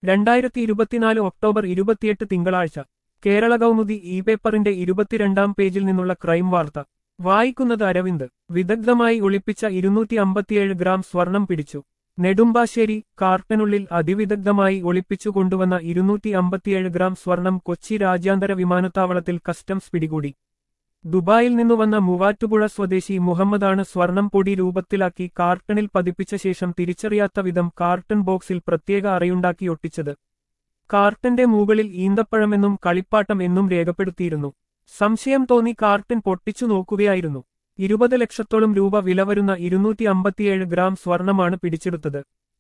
രണ്ടായിരത്തി ഇരുപത്തിനാല് ഒക്ടോബർ ഇരുപത്തിയെട്ട് തിങ്കളാഴ്ച കേരള കൗമുദി ഇ പേപ്പറിന്റെ ഇരുപത്തിരണ്ടാം പേജിൽ നിന്നുള്ള ക്രൈം വാർത്ത വായിക്കുന്നത് അരവിന്ദ് വിദഗ്ധമായി ഒളിപ്പിച്ച ഇരുന്നൂറ്റി അമ്പത്തിയേഴ് ഗ്രാം സ്വർണം പിടിച്ചു നെടുമ്പാശ്ശേരി കാർട്ടനുള്ളിൽ അതിവിദഗ്ധമായി ഒളിപ്പിച്ചു കൊണ്ടുവന്ന ഇരുന്നൂറ്റി അമ്പത്തിയേഴ് ഗ്രാം സ്വർണം കൊച്ചി രാജ്യാന്തര വിമാനത്താവളത്തിൽ കസ്റ്റംസ് പിടികൂടി ദുബായിൽ നിന്നു വന്ന മൂവാറ്റുപുഴ സ്വദേശി മുഹമ്മദാണ് സ്വർണം പൊടി രൂപത്തിലാക്കി കാർട്ടണിൽ പതിപ്പിച്ച ശേഷം തിരിച്ചറിയാത്ത വിധം കാർട്ടൺ ബോക്സിൽ പ്രത്യേക അറയുണ്ടാക്കി ഒട്ടിച്ചത് കാർട്ടന്റെ മുകളിൽ ഈന്തപ്പഴമെന്നും കളിപ്പാട്ടം എന്നും രേഖപ്പെടുത്തിയിരുന്നു സംശയം തോന്നി കാർട്ടൻ പൊട്ടിച്ചു നോക്കുകയായിരുന്നു ഇരുപത് ലക്ഷത്തോളം രൂപ വില വരുന്ന ഇരുന്നൂറ്റി അമ്പത്തിയേഴ് ഗ്രാം സ്വർണമാണ് പിടിച്ചെടുത്തത്